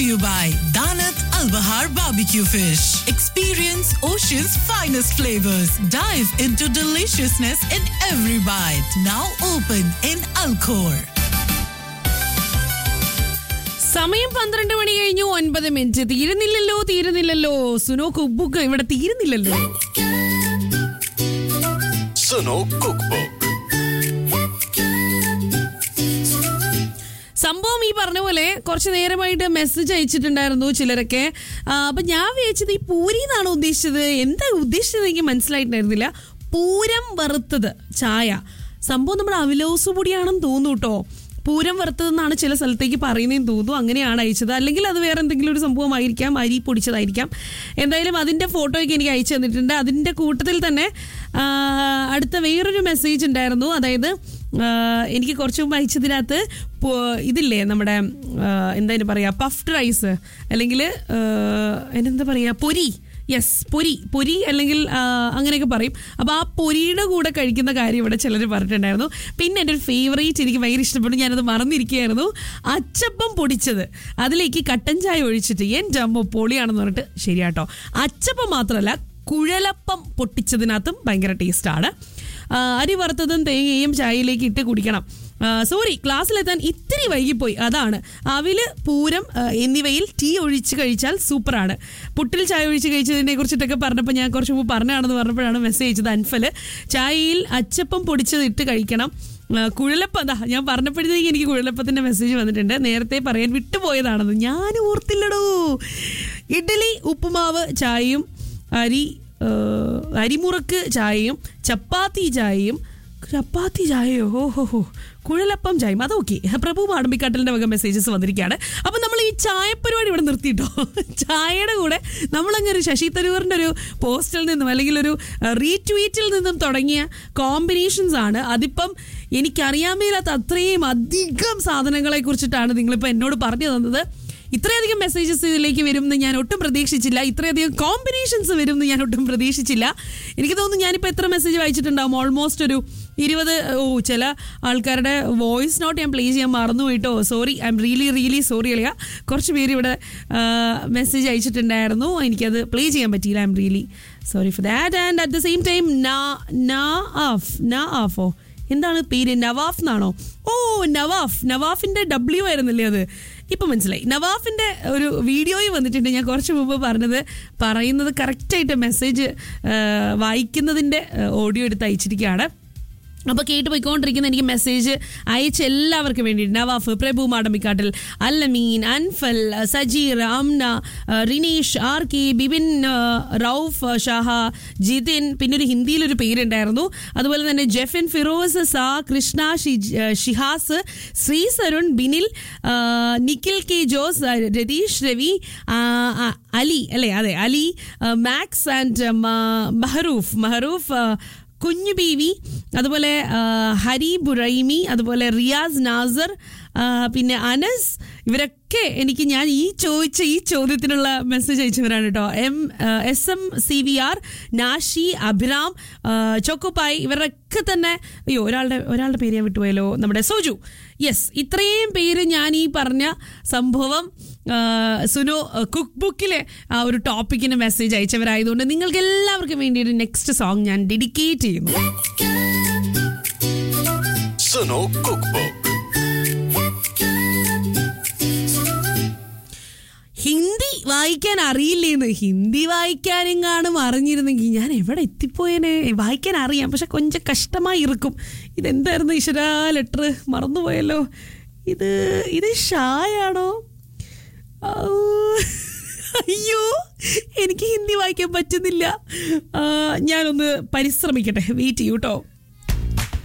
to you by Danat Al Bahar Barbecue Fish. Experience Ocean's finest flavors. Dive into deliciousness in every bite. Now open in Alcor. സമയം പന്ത്രണ്ട് മണി കഴിഞ്ഞു ഒൻപത് minute തീരുന്നില്ലല്ലോ തീരുന്നില്ലല്ലോ Suno കുബുക്ക് ഇവിടെ തീരുന്നില്ലല്ലോ Suno cook സംഭവം ഈ പറഞ്ഞ പോലെ കുറച്ച് നേരമായിട്ട് മെസ്സേജ് അയച്ചിട്ടുണ്ടായിരുന്നു ചിലരൊക്കെ ആ, അപ്പൊ ഞാൻ വിചാരിച്ചത് ഈ പൂരി എന്നാണ് ഉദ്ദേശിച്ചത് എന്താ ഉദ്ദേശിച്ചത് എനിക്ക് മനസ്സിലായിട്ടുണ്ടായിരുന്നില്ല പൂരം വറുത്തത് ചായ സംഭവം നമ്മുടെ അവിലോസ് പൊടിയാണെന്ന് തോന്നുന്നു കേട്ടോ പൂരം വറുത്തതെന്നാണ് ചില സ്ഥലത്തേക്ക് പറയുന്നതെന്ന് തോന്നുന്നു അങ്ങനെയാണ് അയച്ചത് അല്ലെങ്കിൽ അത് വേറെ എന്തെങ്കിലും ഒരു സംഭവമായിരിക്കാം അരി പൊടിച്ചതായിരിക്കാം എന്തായാലും അതിന്റെ ഫോട്ടോയൊക്കെ എനിക്ക് അയച്ചു തന്നിട്ടുണ്ട് അതിന്റെ കൂട്ടത്തിൽ തന്നെ ആ, അടുത്ത വേറൊരു മെസ്സേജ് ഉണ്ടായിരുന്നു അതായത് ആ, എനിക്ക് കുറച്ച് മുമ്പ് അയച്ചതിനകത്ത് പോ- ഇതില്ലേ നമ്മുടെ ആ, എന്തായാലും പറയാ പഫ്ഡ് റൈസ് അല്ലെങ്കിൽ എന്താ പറയാ പൊരി യെസ് പൊരി പൊരി അല്ലെങ്കിൽ ആ, അങ്ങനെയൊക്കെ പറയും അപ്പോൾ ആ പൊരിയുടെ കൂടെ കഴിക്കുന്ന കാര്യം ഇവിടെ ചിലർ പറഞ്ഞിട്ടുണ്ടായിരുന്നു പിന്നെ എൻ്റെ ഒരു ഫേവറേറ്റ് എനിക്ക് ഭയങ്കര ഇഷ്ടപ്പെട്ടു ഞാനത് മറന്നിരിക്കുകയായിരുന്നു അച്ചപ്പം പൊടിച്ചത് അതിലേക്ക് കട്ടൻ ചായ ഒഴിച്ചിട്ട് എൻ്റെ അമ്മ പൊളിയാണെന്ന് പറഞ്ഞിട്ട് ശരിയാട്ടോ അച്ചപ്പം മാത്രമല്ല കുഴലപ്പം പൊട്ടിച്ചതിനകത്തും ഭയങ്കര ടേസ്റ്റാണ് ആ, അരി വറുത്തതും തേങ്ങയും ചായയിലേക്ക് ഇട്ട് കുടിക്കണം സോറി ക്ലാസ്സിലെത്താൻ ഇത്തിരി വൈകിപ്പോയി അതാണ് അവില് പൂരം ആ, എന്നിവയിൽ ടീ ഒഴിച്ച് കഴിച്ചാൽ സൂപ്പറാണ് പുട്ടിൽ ചായ ഒഴിച്ച് കഴിച്ചതിനെ കുറിച്ചിട്ടൊക്കെ പറഞ്ഞപ്പോൾ ഞാൻ കുറച്ച് മുമ്പ് പറഞ്ഞാണെന്ന് പറഞ്ഞപ്പോഴാണ് മെസ്സേജ് അയച്ചത് അൻഫല് ചായയിൽ അച്ചപ്പം പൊടിച്ചത് ഇട്ട് കഴിക്കണം ആ, കുഴലപ്പം അതാ ഞാൻ പറഞ്ഞപ്പോഴത്തേക്ക് എനിക്ക് കുഴലപ്പത്തിന്റെ മെസ്സേജ് വന്നിട്ടുണ്ട് നേരത്തെ പറയാൻ വിട്ടുപോയതാണെന്ന് ഞാൻ ഓർത്തില്ലടോ ഇഡ്ഡലി ഉപ്പുമാവ് ചായയും അരി ആ, അരിമുറുക്ക് ചായയും ചപ്പാത്തി ചായയും ചപ്പാത്തി ചായയോ ഓ ഹോ ഹോ കുഴലപ്പം ചായയും അതൊക്കെ പ്രഭു മാടമ്പിക്കാട്ടലിന്റെ വക മെസ്സേജസ് വന്നിരിക്കുകയാണ് അപ്പം നമ്മൾ ഈ ചായ പരിപാടി ഇവിടെ നിർത്തിയിട്ടോ ചായയുടെ കൂടെ നമ്മളങ്ങ് ഒരു ശശി തരൂറിന്റെ ഒരു പോസ്റ്റിൽ നിന്നും അല്ലെങ്കിൽ ഒരു റീട്വീറ്റിൽ നിന്നും തുടങ്ങിയ കോമ്പിനേഷൻസ് ആണ് അതിപ്പം എനിക്കറിയാൻ മേലാത്ത അത്രയും അധികം സാധനങ്ങളെ കുറിച്ചിട്ടാണ് നിങ്ങളിപ്പോൾ എന്നോട് പറഞ്ഞു തന്നത് ഇത്രയധികം മെസ്സേജസ് ഇതിലേക്ക് വരും എന്ന് ഞാൻ ഒട്ടും പ്രതീക്ഷിച്ചില്ല ഇത്രയധികം കോമ്പിനേഷൻസ് വരും എന്ന് ഞാൻ ഒട്ടും പ്രതീക്ഷിച്ചില്ല എനിക്ക് തോന്നുന്നു ഞാനിപ്പോൾ എത്ര മെസ്സേജ് വായിച്ചിട്ടുണ്ടാവും ഓൾമോസ്റ്റ് ഒരു ഇരുപത് ഓ ചില ആൾക്കാരുടെ വോയിസ് നോട്ട് ഞാൻ പ്ലേ ചെയ്യാൻ മറന്നു പോയിട്ടോ sorry I'm really really sorry അളിയ കുറച്ച് പേര് ഇവിടെ മെസ്സേജ് അയച്ചിട്ടുണ്ടായിരുന്നു എനിക്കത് പ്ലേ ചെയ്യാൻ പറ്റിയില്ല I'm really sorry for that and at the same time നാ നാ ആഫ് നാ ആഫോ എന്താണ് പേര് നവാഫ് എന്നാണോ ഓ നവാഫ് നവാഫിന്റെ ഡബ്ല്യു ആയിരുന്നില്ലേ അത് ഇപ്പൊ മനസ്സിലായി നവാഫിന്റെ ഒരു വീഡിയോയിൽ വന്നിട്ടുണ്ട് ഞാൻ കുറച്ച് മുമ്പ് പറഞ്ഞത് പറയുന്നത് കറക്റ്റായിട്ട് മെസ്സേജ് വായിക്കുന്നതിന്റെ ഓഡിയോ എടുത്ത് അയച്ചിരിക്കുകയാണ് അപ്പോൾ കേട്ട് പോയിക്കൊണ്ടിരിക്കുന്ന എനിക്ക് മെസ്സേജ് അയച്ച എല്ലാവർക്കും വേണ്ടിയിട്ട് നവാഫ് പ്രഭു മാടമ്പിക്കാട്ടിൽ അല്ലമീൻ അൻഫൽ സജീർ അംന റിനീഷ് ആർ കെ ബിബിൻ ആ, റൌഫ് ഷാഹ ജിതിൻ പിന്നെ ഒരു ഹിന്ദിയിലൊരു പേരുണ്ടായിരുന്നു അതുപോലെ തന്നെ ജെഫിൻ ഫിറോസ് സാ കൃഷ്ണ ഷി- ആ, ഷിഹാസ് ശ്രീ സരുൺ ബിനിൽ ആ, നിഖിൽ കെ ജോസ് ആ, രതീഷ് രവി ആ, ആ, അലി അല്ലേ അതെ അലി ആ, മാക്സ് ആൻഡ് മഹറൂഫ് മഹറൂഫ് ആ, കുഞ്ഞു ബീവി അതുപോലെ ആ, ഹരി ബുറൈമി അതുപോലെ റിയാസ് നാസർ ആ, പിന്നെ അനസ് ഇവരൊക്കെ എനിക്ക് ഞാൻ ഈ ചോദിച്ച ഈ ചോദ്യത്തിനുള്ള മെസ്സേജ് അയച്ചവരാണ് കേട്ടോ M S M C V R Nashi Abhiram ആ, ചോക്കോപ്പായി ഇവരൊക്കെ തന്നെ അയ്യോ ഒരാളുടെ ഒരാളുടെ പേര് ഞാൻ വിട്ടുപോയല്ലോ നമ്മുടെ സോജു യെസ് ഇത്രയും പേര് ഞാൻ ഈ പറഞ്ഞ സംഭവം ആ, സുനോ കുക്ക് ബുക്കിലെ ആ ഒരു ടോപ്പിക്കിന് മെസ്സേജ് അയച്ചവരായതുകൊണ്ട് നിങ്ങൾക്ക് എല്ലാവർക്കും വേണ്ടി ഒരു നെക്സ്റ്റ് സോങ് ഞാൻ ഡെഡിക്കേറ്റ് ചെയ്യുന്നു സുനോ കുക്ക് ഹിന്ദി വായിക്കാൻ അറിയില്ലേന്ന് ഹിന്ദി വായിക്കാനെങ്ങാനും അറിഞ്ഞിരുന്നെങ്കിൽ ഞാൻ എവിടെ എത്തിപ്പോയേനെ വായിക്കാൻ അറിയാം പക്ഷെ കൊഞ്ചം കഷ്ടമായി ഇരിക്കും ഇതെന്തായിരുന്നു ഈശ്വരാ ലെറ്റർ മറന്നുപോയല്ലോ ഇത് ഇത് ഷായാണോ ഔ. അയ്യോ എനിക്ക് ഹിന്ദി വായിക്കാൻ പറ്റുന്നില്ല ആ, ഞാനൊന്ന് പരിശ്രമിക്കട്ടെ വെയിറ്റ് ചെയ്യൂ കേട്ടോ